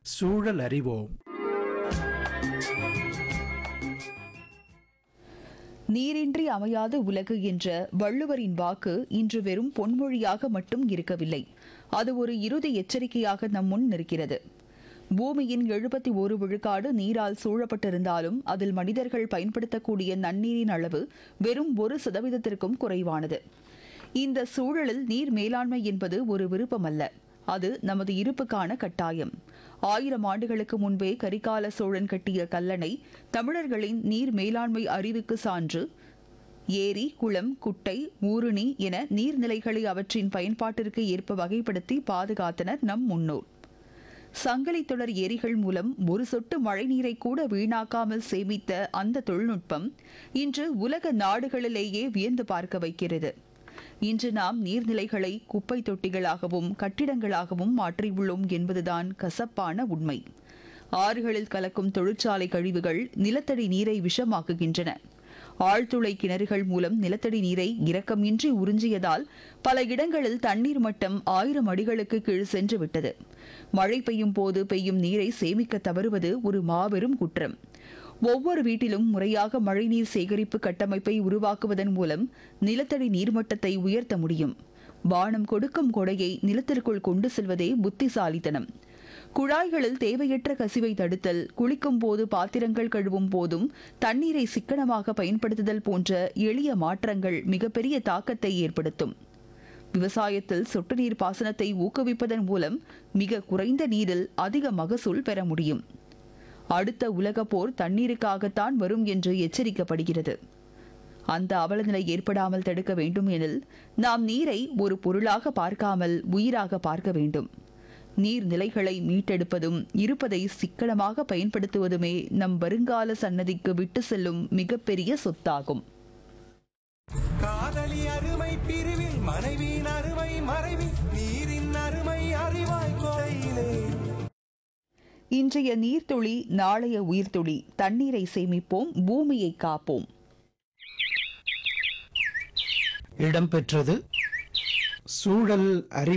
சூழல் அறிவோம் நீரின்றி அமையாத உலகு என்ற வள்ளுவரின் வாக்கு இன்று வெறும் பொன்மொழியாக மட்டும் இருக்கவில்லை அது ஒரு இறுதி எச்சரிக்கையாக நம் முன் நிற்கிறது பூமியின் எழுபத்தி ஒரு விழுக்காடு நீரால் சூழப்பட்டிருந்தாலும் அதில் மனிதர்கள் பயன்படுத்தக்கூடிய நன்னீரின் அளவு வெறும் ஒரு சதவீதத்திற்கும் குறைவானது இந்த சூழலில் நீர் மேலாண்மை என்பது ஒரு விருப்பமல்ல அது நமது இருப்புக்கான கட்டாயம் ஆயிரம் ஆண்டுகளுக்கு முன்பே கரிகால சோழன் கட்டிய கல்லணை தமிழர்களின் நீர் மேலாண்மை அறிவுக்கு சான்று ஏரி குளம் குட்டை ஊருணி என நீர்நிலைகளை அவற்றின் பயன்பாட்டிற்கு ஏற்ப வகைப்படுத்தி பாதுகாத்தனர் நம் முன்னோர் சங்கிலி தொடர் ஏரிகள் மூலம் ஒரு சொட்டு மழைநீரை கூட வீணாக்காமல் சேமித்த அந்த தொழில்நுட்பம் இன்று உலக நாடுகளிலேயே வியந்து பார்க்க வைக்கிறது இன்று நாம் நீர்நிலைகளை குப்பை தொட்டிகளாகவும் கட்டிடங்களாகவும் மாற்றியுள்ளோம் என்பதுதான் கசப்பான உண்மை ஆறுகளில் கலக்கும் தொழிற்சாலை கழிவுகள் நிலத்தடி நீரை விஷமாக்குகின்றன ஆழ்துளை கிணறுகள் மூலம் நிலத்தடி நீரை இரக்கமின்றி உறிஞ்சியதால் பல இடங்களில் தண்ணீர் மட்டம் ஆயிரம் அடிகளுக்கு கீழ் சென்று விட்டது மழை பெய்யும் போது பெய்யும் நீரை சேமிக்க தவறுவது ஒரு மாபெரும் குற்றம் ஒவ்வொரு வீட்டிலும் முறையாக மழைநீர் சேகரிப்பு கட்டமைப்பை உருவாக்குவதன் மூலம் நிலத்தடி நீர்மட்டத்தை உயர்த்த முடியும் வானம் கொடுக்கும் கொடையை நிலத்திற்குள் கொண்டு செல்வதே புத்திசாலித்தனம் குழாய்களில் தேவையற்ற கசிவை தடுத்தல் குளிக்கும் போது பாத்திரங்கள் கழுவும் போதும் தண்ணீரை சிக்கனமாக பயன்படுத்துதல் போன்ற எளிய மாற்றங்கள் மிகப்பெரிய தாக்கத்தை ஏற்படுத்தும் விவசாயத்தில் சொட்டு நீர் பாசனத்தை ஊக்குவிப்பதன் மூலம் மிக குறைந்த நீரில் அதிக மகசூல் பெற முடியும் அடுத்த உலகப் போர் தண்ணீருக்காகத்தான் வரும் என்று எச்சரிக்கப்படுகிறது அந்த அவலநிலை ஏற்படாமல் தடுக்க வேண்டும் எனில் நாம் நீரை ஒரு பொருளாக பார்க்காமல் உயிராக பார்க்க வேண்டும் நீர்நிலைகளை மீட்டெடுப்பதும் இருப்பதை சிக்கனமாக பயன்படுத்துவதுமே நம் வருங்கால சன்னதிக்கு விட்டு செல்லும் மிகப்பெரிய சொத்தாகும் காதலி அருமை பிரிவில் மனைவியின் அருமை மறைவில் நீரின் அருமை அறிவாய் கொலையிலே இன்றைய நீர்த்துளி நாளைய உயிர்த்துளி தண்ணீரை சேமிப்போம் பூமியை காப்போம் இடம்பெற்றது சூழல் அறி